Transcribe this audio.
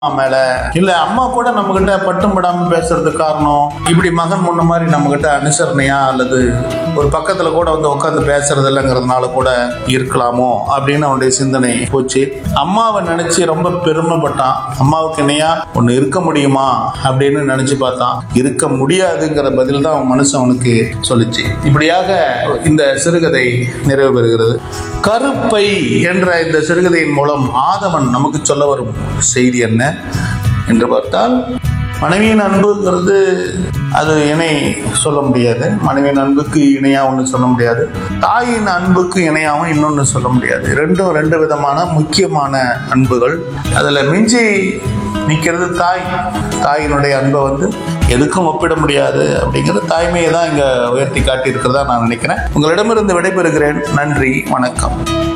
மேல இல்ல அம்மா கூட நம்ம கிட்ட பட்டும் படாம பேசுறதுக்கு காரணம் இப்படி மகன் முன்ன மாதிரி நம்ம கிட்ட அனுசரணையா அல்லது ஒரு பக்கத்துல கூட வந்து உட்காந்து பேசுறது இல்லைங்கிறதுனால கூட இருக்கலாமோ அப்படின்னு அவனுடைய சிந்தனை போச்சு அம்மாவை நினைச்சு ரொம்ப பெருமைப்பட்டான் அம்மாவுக்கு இணையா ஒண்ணு இருக்க முடியுமா அப்படின்னு நினைச்சு பார்த்தான் இருக்க முடியாதுங்கிற பதில் தான் அவன் மனசு அவனுக்கு சொல்லுச்சு இப்படியாக இந்த சிறுகதை நிறைவு பெறுகிறது கருப்பை என்ற இந்த சிறுகதையின் மூலம் ஆதவன் நமக்கு சொல்ல வரும் செய்தி என்ன என்று பார்த்தால் மனைவியின் அன்புங்கிறது அது இணை சொல்ல முடியாது மனைவியின் அன்புக்கு இணையாக ஒன்று சொல்ல முடியாது தாயின் அன்புக்கு இணையாகவும் இன்னொன்று சொல்ல முடியாது ரெண்டும் ரெண்டு விதமான முக்கியமான அன்புகள் அதில் மிஞ்சி நிற்கிறது தாய் தாயினுடைய அன்பை வந்து எதுக்கும் ஒப்பிட முடியாது அப்படிங்கிற தாய்மையை தான் இங்கே உயர்த்தி காட்டியிருக்கிறதா நான் நினைக்கிறேன் உங்களிடமிருந்து விடைபெறுகிறேன் நன்றி வணக்கம்